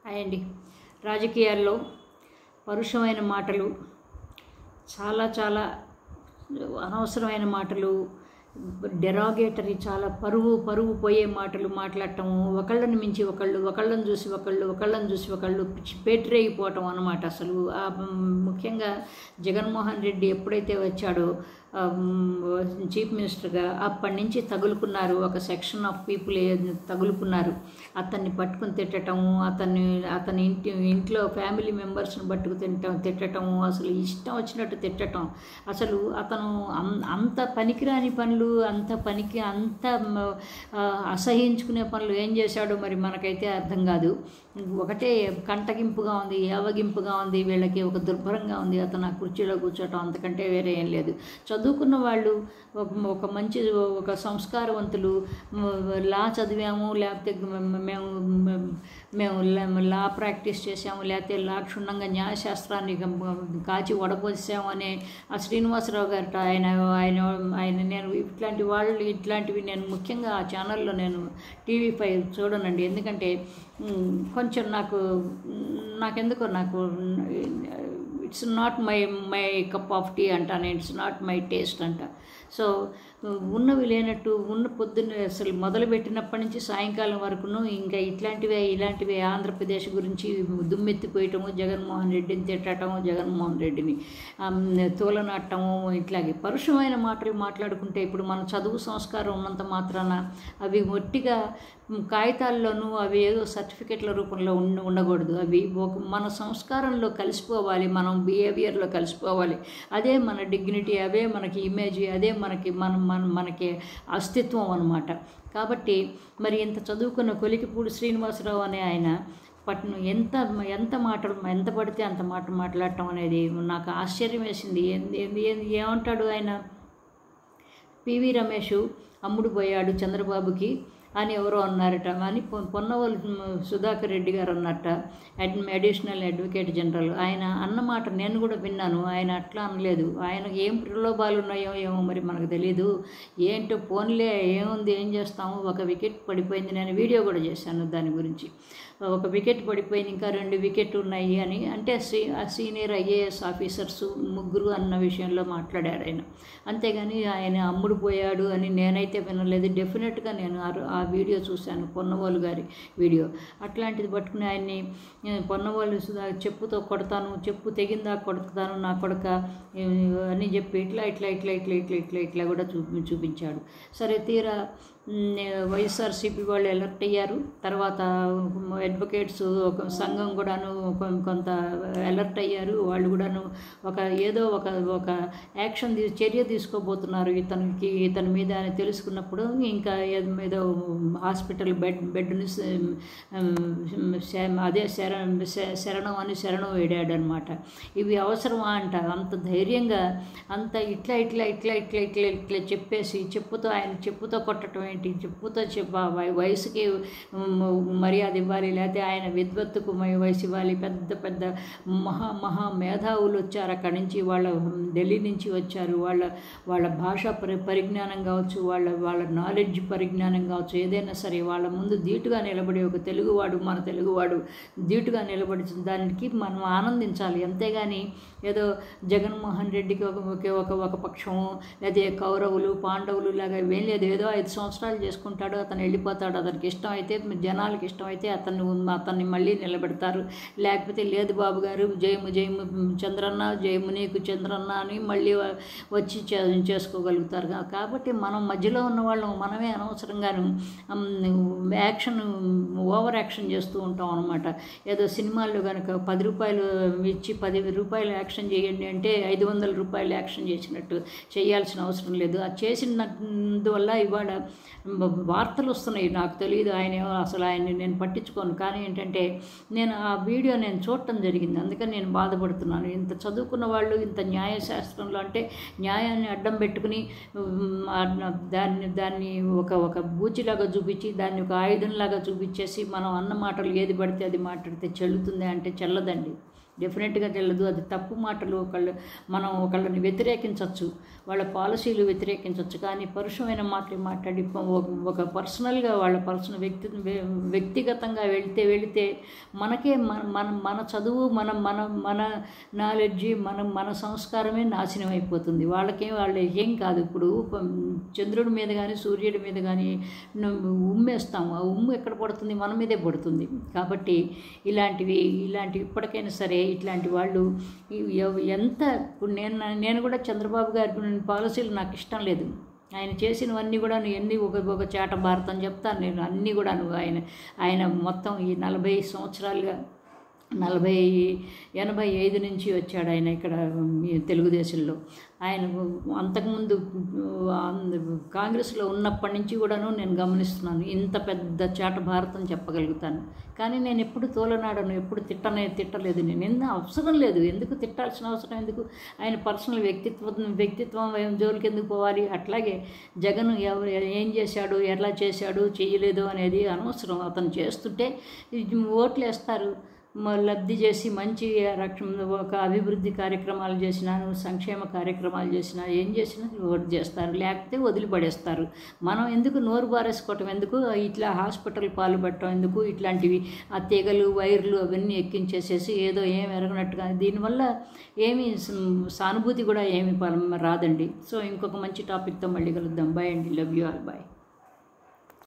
అండి రాజకీయాల్లో పరుషమైన మాటలు చాలా చాలా అనవసరమైన మాటలు డెరాగేటరీ చాలా పరువు పరువు పోయే మాటలు మాట్లాడటము ఒకళ్ళని మించి ఒకళ్ళు ఒకళ్ళని చూసి ఒకళ్ళు ఒకళ్ళని చూసి ఒకళ్ళు పేటరేగిపోవటం అన్నమాట అసలు ఆ ముఖ్యంగా జగన్మోహన్ రెడ్డి ఎప్పుడైతే వచ్చాడో ఆ, చీఫ్ మినిస్టర్గా అప్పటి నుంచి తగులుకున్నారు ఒక సెక్షన్ ఆఫ్ పీపుల్ తగులుకున్నారు అతన్ని పట్టుకుని తిట్టటము అతన్ని అతని ఇంటి ఇంట్లో ఫ్యామిలీ మెంబర్స్ని పట్టుకు తింటం తిట్టటము అసలు ఇష్టం వచ్చినట్టు తిట్టటం అసలు అతను అం- అంత పనికిరాని పనులు అంత పనికి అంత మ, ఆ, అసహించుకునే పనులు ఏం చేశాడో మరి మనకైతే అర్థం కాదు ఒకటే కంటగింపుగా ఉంది యావగింపుగా ఉంది వీళ్ళకి ఒక దుర్భరంగా ఉంది అతను ఆ కుర్చీలో కూర్చోటం అంతకంటే వేరే ఏం లేదు చదువుకున్న వాళ్ళు ఒక ఒక మంచి ఒక సంస్కారవంతులు మ- లా చదివాము లేకపోతే మ- మేము మేము లా- లా ప్రాక్టీస్ చేసాము లేకపోతే లా క్షుణ్ణంగా న్యాయశాస్త్రాన్ని గం- కాచి వడపోసాము అనే ఆ శ్రీనివాసరావు గారు ఆయన ఆయన ఆయన నేను ఇట్లాంటి వాళ్ళు ఇట్లాంటివి నేను ముఖ్యంగా ఆ ఛానల్లో నేను టీవీ ఫైవ్ చూడనండి ఎందుకంటే మ్, కొంచెం నాకు నాకెందుకో నాకు it's not my my cup of tea అంటాను ఇట్స్ నాట్ మై టేస్ట్ అంట సో ఉన్నవి లేనట్టు ఉన్న పొద్దున్న అసలు మొదలు పెట్టినప్పటి నుంచి సాయంకాలం వరకును ఇంకా ఇట్లాంటివే ఇలాంటివే ఆంధ్రప్రదేశ్ గురించి దుమ్మెత్తిపోయటము జగన్మోహన్ రెడ్డిని తిట్టటము జగన్మోహన్ రెడ్డిని ఆమ్, తోలనాటము ఇట్లాగే పరుషమైన మాటలు మాట్లాడుకుంటే ఇప్పుడు మన చదువు సంస్కారం ఉన్నంత మాత్రాన అవి ఒట్టిగా మ్, కాగితాల్లోనూ అవి ఏదో సర్టిఫికెట్ల రూపంలో ఉండ ఉండకూడదు అవి ఒక మన సంస్కారంలో కలిసిపోవాలి మనం బిహేవియర్లో కలిసిపోవాలి అదే మన డిగ్నిటీ అవే మనకి ఇమేజ్ అదే మనకి మన మన మనకి అస్తిత్వం అన్నమాట కాబట్టి మరి ఇంత చదువుకున్న కొలికిపూడి శ్రీనివాసరావు అనే ఆయన పట్నం ఎంత ఎంత మాటలు ఎంత పడితే అంత మాట మాట్లాడటం అనేది నాకు ఆశ్చర్యం వేసింది ఏంది ఏంది ఏంది ఏమంటాడు ఆయన పివి రమేష్ అమ్ముడు పోయాడు చంద్రబాబుకి అని ఎవరో అన్నారట అని పొ- పొన్నవోలు సుధాకర్ రెడ్డి గారు అన్నట్ట అడ్ అడిషనల్ అడ్వకేట్ జనరల్ ఆయన అన్నమాట నేను కూడా విన్నాను ఆయన అట్లా అనలేదు ఆయన ఏం ప్రలోభాలు ఉన్నాయో ఏమో మరి మనకు తెలియదు ఏంటో ఫోన్లే ఏముంది ఏం చేస్తాము ఒక వికెట్ పడిపోయింది నేను వీడియో కూడా చేశాను దాని గురించి ఒక వికెట్ పడిపోయింది ఇంకా రెండు వికెట్ ఉన్నాయి అని అంటే సీ ఆ సీనియర్ ఐఏఎస్ ఆఫీసర్స్ ముగ్గురు అన్న విషయంలో మాట్లాడారు ఆయన అంతేగాని ఆయన అమ్ముడు పోయాడు అని నేనైతే వినలేదు డెఫినెట్గా నేను ఆ రో- ఆ వీడియో చూశాను పొన్నవాళ్ళు గారి వీడియో అట్లాంటిది పట్టుకుని ఆయన్ని ఏ, పొన్నవాళ్ళు సుధా చెప్పుతో కొడతాను చెప్పు తెగిందా కొడతాను నా కొడక ఏ, అని చెప్పి ఇట్లా ఇట్లా ఇట్లా ఇట్లా ఇట్లా ఇట్లా ఇట్లా కూడా చూపి చూపించాడు సరే తీరా మ్, వైఎస్ఆర్సీపీ వాళ్ళు ఎలక్ట్ అయ్యారు తర్వాత అడ్వకేట్స్ ఒక సంఘం కూడాను కొం- కొంత అలర్ట్ అయ్యారు వాళ్ళు కూడాను ఒక ఏదో ఒక ఒక యాక్షన్ తీ చర్య తీసుకోబోతున్నారు ఇతనికి ఇతని మీద అని తెలుసుకున్నప్పుడు ఇంకా ఏదో ఏదో హాస్పిటల్ బెడ్ బెడ్ని అదే శర శ- శరణం అని శరణం వేడాడు అనమాట ఇవి అవసరమా అంట అంత ధైర్యంగా అంత ఇట్లా ఇట్లా ఇట్లా ఇట్లా ఇట్లా ఇట్లా చెప్పేసి చెప్పుతో ఆయన చెప్పుతో కొట్టడం ఏంటి చెప్పుతో చెప్ప వయ- వయసుకి మ్, మర్యాద ఇవ్వాలి లేకపోతే ఆయన విద్వత్తుకు మ- వయసు ఇవ్వాలి పెద్ద పెద్ద మహా మహా మేధావులు వచ్చారు అక్కడి నుంచి వాళ్ళ ఢిల్లీ నుంచి వచ్చారు వాళ్ళ వాళ్ళ భాష పరి పరిజ్ఞానం కావచ్చు వాళ్ళ వాళ్ళ నాలెడ్జ్ పరిజ్ఞానం కావచ్చు ఏదైనా సరే వాళ్ళ ముందు ధీటుగా నిలబడి ఒక తెలుగువాడు మన తెలుగువాడు ధీటుగా నిలబడి దానికి మనం ఆనందించాలి అంతేగాని ఏదో జగన్మోహన్ రెడ్డికి ఒక ఒకే ఒక ఒక పక్షము లేదా కౌరవులు పాండవులు లాగా ఏం లేదు ఏదో ఐదు సంవత్సరాలు చేసుకుంటాడు అతను వెళ్ళిపోతాడు అతనికి ఇష్టం అయితే జనాలకి ఇష్టం అయితే అతన్ని అతన్ని మళ్ళీ నిలబెడతారు లేకపోతే లేదు బాబు గారు జయము జయము చంద్రన్న జయము నీకు చంద్రన్న అని మళ్ళీ వ- వచ్చి చే- చేసుకోగలుగుతారు కా- కాబట్టి మనం మధ్యలో ఉన్న వాళ్ళం మనమే అనవసరంగాను ఉమ్, యాక్షన్ ఓవర్ యాక్షన్ చేస్తూ ఉంటాం అనమాట ఏదో సినిమాల్లో కనుక పది రూపాయలు ఇచ్చి పది రూపాయలు యాక్షన్ చేయండి అంటే ఐదు వందల రూపాయలు యాక్షన్ చేసినట్టు చేయాల్సిన అవసరం లేదు అది చేసినందువల్ల ఇవాళ వార్తలు వస్తున్నాయి నాకు తెలియదు ఆయన ఏమో అసలు ఆయన్ని నేను పట్టించుకోను కానీ ఏంటంటే నేను ఆ వీడియో నేను చూడటం జరిగింది అందుకని నేను బాధపడుతున్నాను ఇంత చదువుకున్న వాళ్ళు ఇంత న్యాయశాస్త్రంలో అంటే న్యాయాన్ని అడ్డం పెట్టుకుని ఉమ్, ఆ- దాన్ని దాన్ని ఒక ఒక బూచిలాగా చూపించి దాన్ని ఒక ఆయుధంలాగా చూపించేసి మనం అన్న మాటలు ఏది పడితే అది మాట్లాడితే చెల్లుతుంది అంటే చెల్లదండి డెఫినెట్గా తెలియదు అది తప్పు మాటలు ఒకళ్ళు మనం ఒకళ్ళని వ్యతిరేకించవచ్చు వాళ్ళ పాలసీలు వ్యతిరేకించవచ్చు కానీ పరుషమైన మాటలు మాట్లాడి ప- ఒక- ఒక పర్సనల్గా వాళ్ళ పర్సనల్ వ్యక్తి వ్య- వ్యక్తిగతంగా వెళితే వెళితే మనకే మన మన మన చదువు మన మన మన నాలెడ్జి మన మన సంస్కారమే నాశనం అయిపోతుంది వాళ్ళకేం వాళ్ళు ఏం కాదు ఇప్పుడు ప- చంద్రుడి మీద కానీ సూర్యుడి మీద కానీ ఉమ్మేస్తాము ఆ ఉమ్ము ఎక్కడ పడుతుంది మన మీదే పడుతుంది కాబట్టి ఇలాంటివి ఇలాంటివి ఇప్పటికైనా సరే ఇట్లాంటి వాళ్ళు ఇవి ఎవ- ఎంత ఇప్పుడు నేను నేను కూడా చంద్రబాబు గారి పాలసీలు నాకు ఇష్టం లేదు ఆయన చేసినవన్నీ కూడా ఎన్ని ఒక ఒక చేట భారతం చెప్తాను నేను అన్నీ కూడా ఆయన ఆయన మొత్తం ఈ నలభై సంవత్సరాలుగా నలభై ఎనభై ఐదు నుంచి వచ్చాడు ఆయన ఇక్కడ ఈ తెలుగుదేశంలో ఆయన అంతకుముందు ఆంధ్ర- కాంగ్రెస్లో ఉన్నప్పటి నుంచి కూడాను నేను గమనిస్తున్నాను ఇంత పెద్ద చేట భారతం చెప్పగలుగుతాను కానీ నేను ఎప్పుడు తోలనాడను ఎప్పుడు తిట్టనే తిట్టలేదు నేను ఎంత అవసరం లేదు ఎందుకు తిట్టాల్సిన అవసరం ఎందుకు ఆయన పర్సనల్ వ్యక్తిత్వం వ్యక్తిత్వం ఏం జోలికి ఎందుకు పోవాలి అట్లాగే జగన్ ఎవరు ఏం చేశాడు ఎలా చేశాడు చేయలేదు అనేది అనవసరం అతను చేస్తుంటే ఇది ఓట్లు వేస్తారు మ- లబ్ధి చేసి మంచి రక్షణ ఒక అభివృద్ధి కార్యక్రమాలు చేసినాను సంక్షేమ కార్యక్రమాలు చేసినా ఏం చేసినా ఓటు చేస్తారు లేకపోతే వదిలిపడేస్తారు మనం ఎందుకు నోరు బారేసుకోవటం ఎందుకు ఇట్లా హాస్పిటల్ పాలు పెట్టడం ఎందుకు ఇట్లాంటివి ఆ తీగలు వైర్లు అవన్నీ ఎక్కించేసేసి ఏదో ఏం ఎరగనట్టుగా దీనివల్ల ఏమీ స- సానుభూతి కూడా ఏమి పరం- రాదండి సో ఇంకొక మంచి టాపిక్తో మళ్ళీ కలుద్దాం బాయ్ అండి లవ్ యూ ఆల్ బాయ్